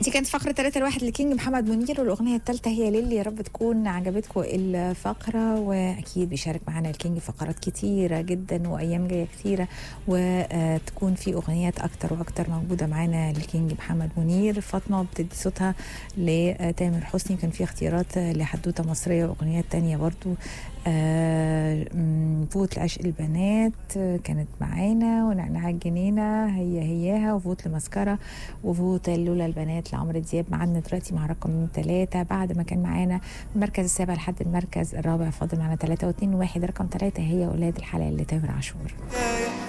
دي كانت فقرة 3 الواحد لكينج محمد منير والأغنية الثالثة هي ليلي يا رب تكون عجبتكم الفقرة وأكيد بيشارك معانا الكينج فقرات كتيرة جدا وأيام جاية كتيرة وتكون في أغنيات أكتر وأكتر موجودة معانا للكينج محمد منير فاطمة بتدي صوتها لتامر حسني كان في اختيارات لحدوتة مصرية وأغنيات تانية برضو آه، مم، فوت لعشق البنات آه، كانت معانا ونعناع الجنينة هي هياها وفوت لمسكرة وفوت لولا البنات لعمرو دياب معانا دلوقتي مع رقم ثلاثة بعد ما كان معانا المركز السابع لحد المركز الرابع فاضل معانا ثلاثة واثنين وواحد رقم ثلاثة هي أولاد الحلال لتامر عاشور